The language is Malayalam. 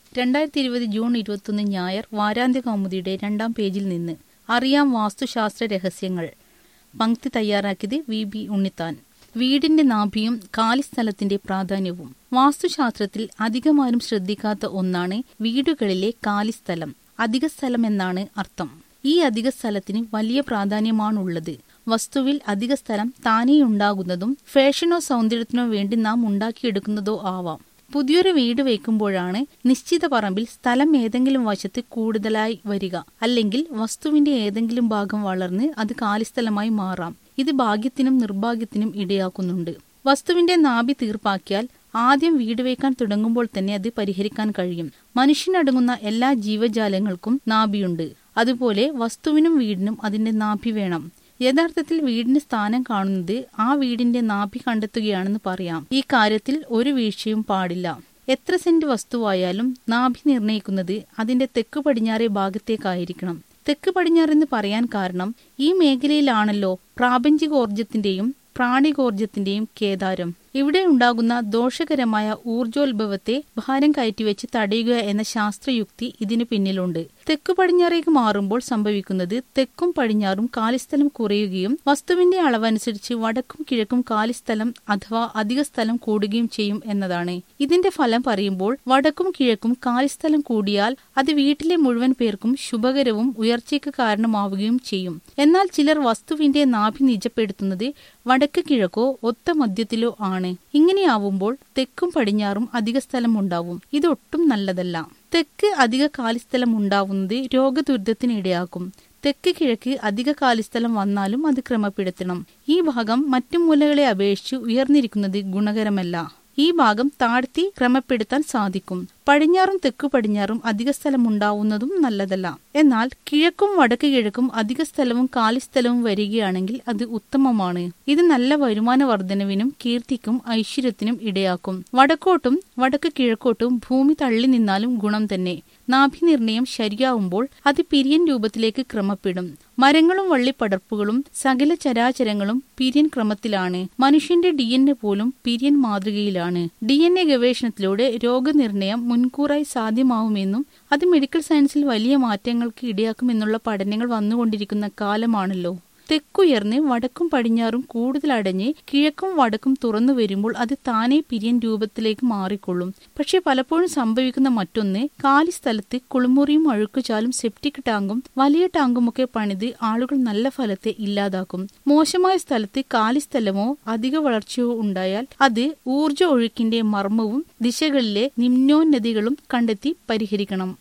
രണ്ടായിരത്തി ഇരുപത് ജൂൺ ഇരുപത്തൊന്ന് ഞായർ വാരാന്ത്യ കൗമുദിയുടെ രണ്ടാം പേജിൽ നിന്ന് അറിയാം വാസ്തുശാസ്ത്ര രഹസ്യങ്ങൾ പങ്ക്തി തയ്യാറാക്കിയത് വി ബി ഉണ്ണിത്താൻ വീടിന്റെ നാഭിയും കാലിസ്ഥലത്തിന്റെ പ്രാധാന്യവും വാസ്തുശാസ്ത്രത്തിൽ അധികമാരും ശ്രദ്ധിക്കാത്ത ഒന്നാണ് വീടുകളിലെ കാലിസ്ഥലം അധിക സ്ഥലം എന്നാണ് അർത്ഥം ഈ അധിക സ്ഥലത്തിന് വലിയ പ്രാധാന്യമാണുള്ളത് വസ്തുവിൽ അധിക സ്ഥലം താനേയുണ്ടാകുന്നതും ഫാഷനോ സൗന്ദര്യത്തിനോ വേണ്ടി നാം ഉണ്ടാക്കിയെടുക്കുന്നതോ ആവാം പുതിയൊരു വീട് വയ്ക്കുമ്പോഴാണ് നിശ്ചിത പറമ്പിൽ സ്ഥലം ഏതെങ്കിലും വശത്ത് കൂടുതലായി വരിക അല്ലെങ്കിൽ വസ്തുവിന്റെ ഏതെങ്കിലും ഭാഗം വളർന്ന് അത് കാലിസ്ഥലമായി മാറാം ഇത് ഭാഗ്യത്തിനും നിർഭാഗ്യത്തിനും ഇടയാക്കുന്നുണ്ട് വസ്തുവിന്റെ നാഭി തീർപ്പാക്കിയാൽ ആദ്യം വീട് വയ്ക്കാൻ തുടങ്ങുമ്പോൾ തന്നെ അത് പരിഹരിക്കാൻ കഴിയും മനുഷ്യനടങ്ങുന്ന എല്ലാ ജീവജാലങ്ങൾക്കും നാഭിയുണ്ട് അതുപോലെ വസ്തുവിനും വീടിനും അതിന്റെ നാഭി വേണം യഥാർത്ഥത്തിൽ വീടിന്റെ സ്ഥാനം കാണുന്നത് ആ വീടിന്റെ നാഭി കണ്ടെത്തുകയാണെന്ന് പറയാം ഈ കാര്യത്തിൽ ഒരു വീഴ്ചയും പാടില്ല എത്ര സെന്റ് വസ്തുവായാലും നാഭി നിർണയിക്കുന്നത് അതിന്റെ തെക്ക് പടിഞ്ഞാറേ ഭാഗത്തേക്കായിരിക്കണം തെക്ക് പടിഞ്ഞാറെന്ന് പറയാൻ കാരണം ഈ മേഖലയിലാണല്ലോ പ്രാപഞ്ചികോർജത്തിന്റെയും പ്രാണികോർജത്തിന്റെയും കേദാരം ഇവിടെ ഉണ്ടാകുന്ന ദോഷകരമായ ഊർജോത്ഭവത്തെ ഭാരം കയറ്റിവെച്ച് തടയുക എന്ന ശാസ്ത്രയുക്തി ഇതിനു പിന്നിലുണ്ട് തെക്കു പടിഞ്ഞാറേക്ക് മാറുമ്പോൾ സംഭവിക്കുന്നത് തെക്കും പടിഞ്ഞാറും കാലിസ്ഥലം കുറയുകയും വസ്തുവിന്റെ അളവനുസരിച്ച് വടക്കും കിഴക്കും കാലിസ്ഥലം അഥവാ അധിക സ്ഥലം കൂടുകയും ചെയ്യും എന്നതാണ് ഇതിന്റെ ഫലം പറയുമ്പോൾ വടക്കും കിഴക്കും കാലിസ്ഥലം കൂടിയാൽ അത് വീട്ടിലെ മുഴുവൻ പേർക്കും ശുഭകരവും ഉയർച്ചയ്ക്ക് കാരണമാവുകയും ചെയ്യും എന്നാൽ ചിലർ വസ്തുവിന്റെ നാഭി നിജപ്പെടുത്തുന്നത് വടക്ക് കിഴക്കോ ഒത്ത മധ്യത്തിലോ ആണ് ഇങ്ങനെയാവുമ്പോൾ തെക്കും പടിഞ്ഞാറും അധിക സ്ഥലം ഉണ്ടാവും ഇതൊട്ടും നല്ലതല്ല തെക്ക് അധിക കാലിസ്ഥലം ഉണ്ടാവുന്നത് രോഗദുരിതത്തിന് ഇടയാക്കും തെക്ക് കിഴക്ക് അധിക കാലിസ്ഥലം വന്നാലും അത് ക്രമപ്പെടുത്തണം ഈ ഭാഗം മറ്റു മൂലകളെ അപേക്ഷിച്ച് ഉയർന്നിരിക്കുന്നത് ഗുണകരമല്ല ഈ ഭാഗം താഴ്ത്തി ക്രമപ്പെടുത്താൻ സാധിക്കും പടിഞ്ഞാറും തെക്കു പടിഞ്ഞാറും അധിക സ്ഥലം ഉണ്ടാവുന്നതും നല്ലതല്ല എന്നാൽ കിഴക്കും വടക്ക് കിഴക്കും അധിക സ്ഥലവും കാലിസ്ഥലവും വരികയാണെങ്കിൽ അത് ഉത്തമമാണ് ഇത് നല്ല വരുമാന വർധനവിനും കീർത്തിക്കും ഐശ്വര്യത്തിനും ഇടയാക്കും വടക്കോട്ടും വടക്ക് കിഴക്കോട്ടും ഭൂമി തള്ളി നിന്നാലും ഗുണം തന്നെ നാഭി നിർണയം ശരിയാവുമ്പോൾ അത് പിരിയൻ രൂപത്തിലേക്ക് ക്രമപ്പെടും മരങ്ങളും വള്ളിപ്പടർപ്പുകളും സകല ചരാചരങ്ങളും പിരിയൻ ക്രമത്തിലാണ് മനുഷ്യന്റെ ഡി എൻ എ പോലും പിരിയൻ മാതൃകയിലാണ് ഡി എൻ എ ഗവേഷണത്തിലൂടെ രോഗനിർണയം മുൻകൂറായി സാധ്യമാവുമെന്നും അത് മെഡിക്കൽ സയൻസിൽ വലിയ മാറ്റങ്ങൾക്ക് ഇടയാക്കുമെന്നുള്ള പഠനങ്ങൾ വന്നുകൊണ്ടിരിക്കുന്ന കാലമാണല്ലോ തെക്കുയർന്ന് വടക്കും പടിഞ്ഞാറും കൂടുതൽ അടഞ്ഞ് കിഴക്കും വടക്കും തുറന്നു വരുമ്പോൾ അത് താനെ പിരിയൻ രൂപത്തിലേക്ക് മാറിക്കൊള്ളും പക്ഷെ പലപ്പോഴും സംഭവിക്കുന്ന മറ്റൊന്ന് കാലി സ്ഥലത്ത് കുളിമുറിയും അഴുക്കുചാലും സെപ്റ്റിക് ടാങ്കും വലിയ ടാങ്കുമൊക്കെ പണിത് ആളുകൾ നല്ല ഫലത്തെ ഇല്ലാതാക്കും മോശമായ സ്ഥലത്ത് കാലി സ്ഥലമോ അധിക വളർച്ചയോ ഉണ്ടായാൽ അത് ഊർജ ഒഴുക്കിന്റെ മർമ്മവും ദിശകളിലെ നിമ്നോന്നതികളും കണ്ടെത്തി പരിഹരിക്കണം